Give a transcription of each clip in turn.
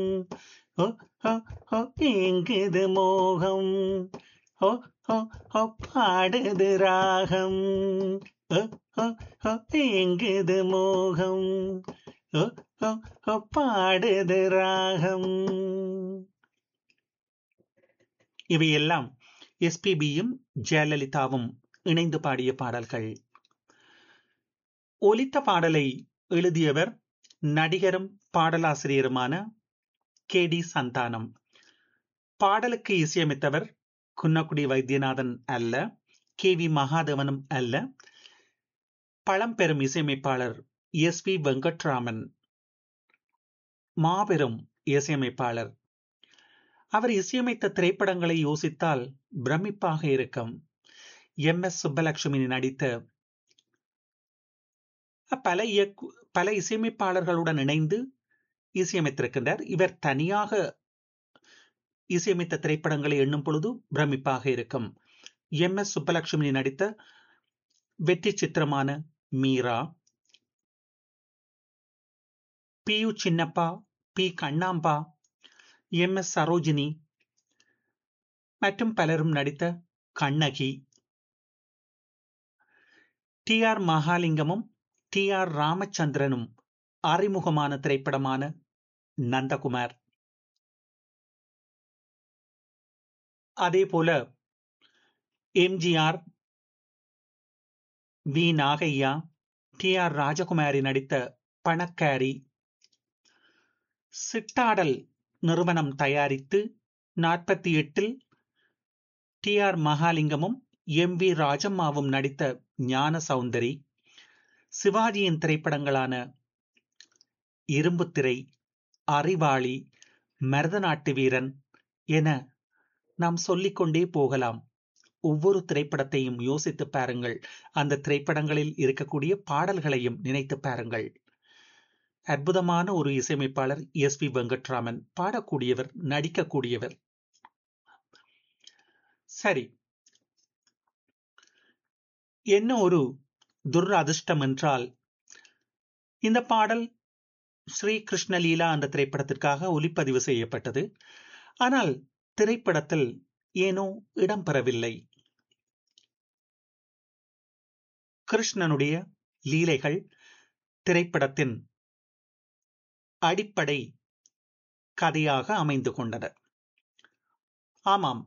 ஓ ஓ ஓ எங்குது மோகம் ஓ ஓ ஓ பாடுது ராகம் ஓ ஓ ஓ எங்குது மோகம் ஓ ஓ ஓ பாடுது ராகம் இவையெல்லாம் எஸ்பிபியும் ஜெயலலிதாவும் இணைந்து பாடிய பாடல்கள் ஒலித்த பாடலை எழுதியவர் நடிகரும் பாடலாசிரியருமான கே டி சந்தானம் பாடலுக்கு இசையமைத்தவர் குன்னக்குடி வைத்தியநாதன் அல்ல கே வி மகாதேவனும் அல்ல பழம்பெரும் இசையமைப்பாளர் எஸ் வி வெங்கட்ராமன் மாபெரும் இசையமைப்பாளர் அவர் இசையமைத்த திரைப்படங்களை யோசித்தால் பிரமிப்பாக இருக்கும் எம் எஸ் சுப்பலட்சுமி நடித்த பல இயக்கு பல இசையமைப்பாளர்களுடன் இணைந்து இசையமைத்திருக்கின்றார் இவர் தனியாக இசையமைத்த திரைப்படங்களை எண்ணும் பொழுது பிரமிப்பாக இருக்கும் எம் எஸ் சுப்பலட்சுமி நடித்த வெற்றி சித்திரமான Meera P U Chinnappa P Kannamba M S Sarojini மற்றும் பலரும் நடித்த கண்ணகி டி ஆர் மகாலிங்கமும் டி ஆர் ராமச்சந்திரனும் அறிமுகமான திரைப்படமான நந்தகுமார் அதே போல MGR V Nagaiah T R Rajakumari நடித்த பணக்காரி சிட்டாடல் நிறுவனம் தயாரித்து நாற்பத்தி எட்டில் டி ஆர் மகாலிங்கமும் எம் வி ராஜம்மாவும் நடித்த ஞான சௌந்தரி சிவாஜியின் திரைப்படங்களான இரும்புத்திரை அறிவாளி மருதநாட்டு வீரன் என நாம் சொல்லிக்கொண்டே போகலாம் ஒவ்வொரு திரைப்படத்தையும் யோசித்து பாருங்கள் அந்த திரைப்படங்களில் இருக்கக்கூடிய பாடல்களையும் நினைத்து பாருங்கள் அற்புதமான ஒரு இசையமைப்பாளர் எஸ் பி வெங்கட்ராமன் பாடக்கூடியவர் நடிக்கக்கூடியவர் சரி என்ன ஒரு துரதிர்ஷ்டம் என்றால் இந்த பாடல் ஸ்ரீ கிருஷ்ணலீலா என்ற திரைப்படத்திற்காக ஒலிப்பதிவு செய்யப்பட்டது ஆனால் திரைப்படத்தில் ஏனோ இடம்பெறவில்லை கிருஷ்ணனுடைய லீலைகள் திரைப்படத்தின் அடிப்படை கதையாக அமைந்து கொண்டன ஆமாம்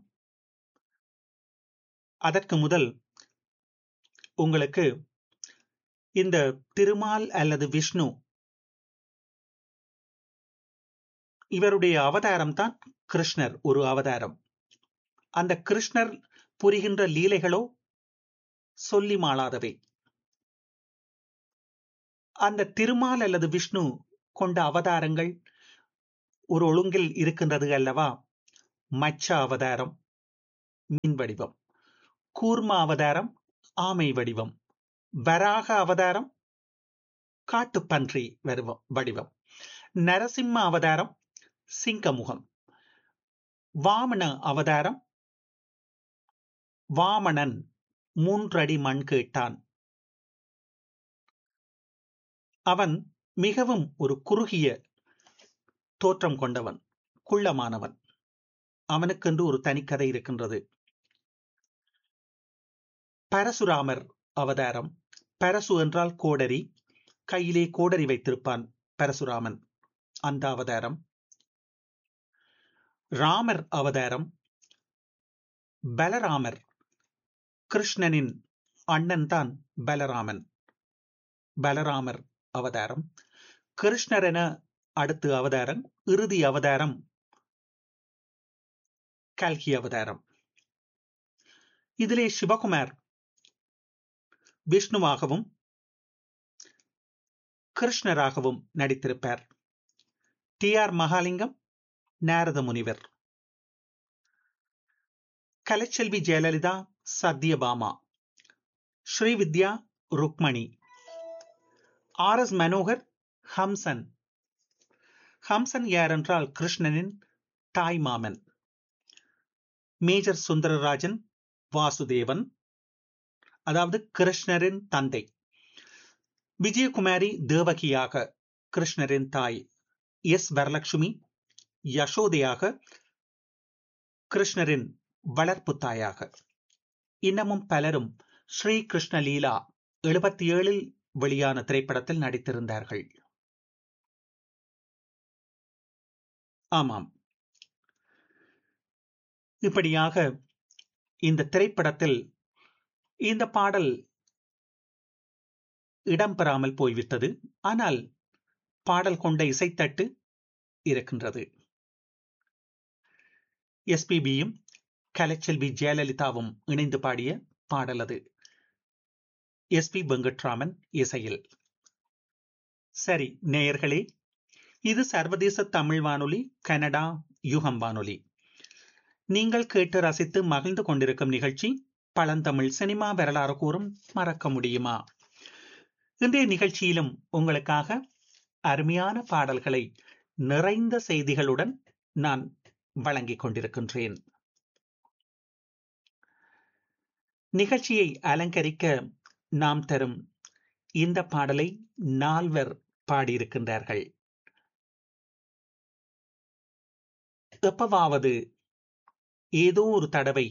அதற்கு முதல் உங்களுக்கு இந்த திருமால் அல்லது விஷ்ணு இவருடைய அவதாரம் தான் கிருஷ்ணர் ஒரு அவதாரம் அந்த கிருஷ்ணர் புரிகின்ற லீலைகளோ சொல்லி மாளாதவை அந்த திருமால் அல்லது விஷ்ணு கொண்ட அவதாரங்கள் ஒரு ஒழுங்கில் இருக்கின்றது அல்லவா மச்ச அவதாரம் மீன் வடிவம் கூர்ம அவதாரம் ஆமை வடிவம் வராக அவதாரம் காட்டுப்பன்றி வருவம் வடிவம் நரசிம்ம அவதாரம் சிங்கமுகம் வாமன அவதாரம் வாமணன் மூன்றடி மண் கேட்டான் அவன் மிகவும் ஒரு குறுகிய தோற்றம் கொண்டவன் குள்ளமானவன் அவனுக்கென்று ஒரு தனிக்கதை இருக்கின்றது பரசுராமர் அவதாரம் பரசு என்றால் கோடரி கையிலே கோடரி வைத்திருப்பான் பரசுராமன் அந்த அவதாரம் ராமர் அவதாரம் பலராமர் கிருஷ்ணனின் அண்ணன் தான் பலராமன் பலராமர் அவதாரம் கிருஷ்ணர் என அடுத்து அவதாரம் இறுதி அவதாரம் கல்கி அவதாரம் இதிலே சிவகுமார் விஷ்ணுவாகவும் கிருஷ்ணராகவும் நடித்திருப்பார் டி ஆர் மகாலிங்கம் நாரத முனிவர் கலைச்செல்வி ஜெயலலிதா சத்யபாமா ஸ்ரீவித்யா ருக்மணி ஆர் எஸ் மனோகர் ஹம்சன் ஹம்சன் யார் என்றால் கிருஷ்ணனின் தாய் மாமன் மேஜர் சுந்தரராஜன் வாசுதேவன் அதாவது கிருஷ்ணரின் தந்தை விஜயகுமாரி தேவகியாக கிருஷ்ணரின் தாய் எஸ் வரலட்சுமி யசோதையாக கிருஷ்ணரின் வளர்ப்பு தாயாக இன்னமும் பலரும் ஸ்ரீ கிருஷ்ண லீலா எழுபத்தி ஏழில் வெளியான திரைப்படத்தில் நடித்திருந்தார்கள் ஆமாம் இப்படியாக இந்த திரைப்படத்தில் இந்த பாடல் இடம்பெறாமல் போய்விட்டது ஆனால் பாடல் கொண்ட இசைத்தட்டு இருக்கின்றது எஸ்பிபியும் கலைச்செல்வி ஜெயலலிதாவும் இணைந்து பாடிய பாடல் அது எஸ் பி வெங்கட்ராமன் இசையில் சரி நேயர்களே இது சர்வதேச தமிழ் வானொலி கனடா யுகம் வானொலி நீங்கள் கேட்டு ரசித்து மகிழ்ந்து கொண்டிருக்கும் நிகழ்ச்சி பழந்தமிழ் சினிமா வரலாறு கூறும் மறக்க முடியுமா இன்றைய நிகழ்ச்சியிலும் உங்களுக்காக அருமையான பாடல்களை நிறைந்த செய்திகளுடன் நான் வழங்கிக் கொண்டிருக்கின்றேன் நிகழ்ச்சியை அலங்கரிக்க நாம் தரும் இந்த பாடலை நால்வர் பாடியிருக்கின்றார்கள் எப்பவாவது ஏதோ ஒரு தடவை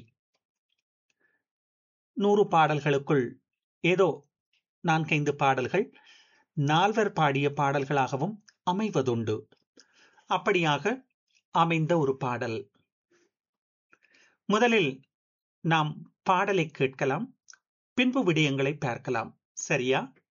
நூறு பாடல்களுக்குள் ஏதோ நான்கைந்து பாடல்கள் நால்வர் பாடிய பாடல்களாகவும் அமைவதுண்டு அப்படியாக அமைந்த ஒரு பாடல் முதலில் நாம் பாடலை கேட்கலாம் பின்பு விடயங்களை பார்க்கலாம் சரியா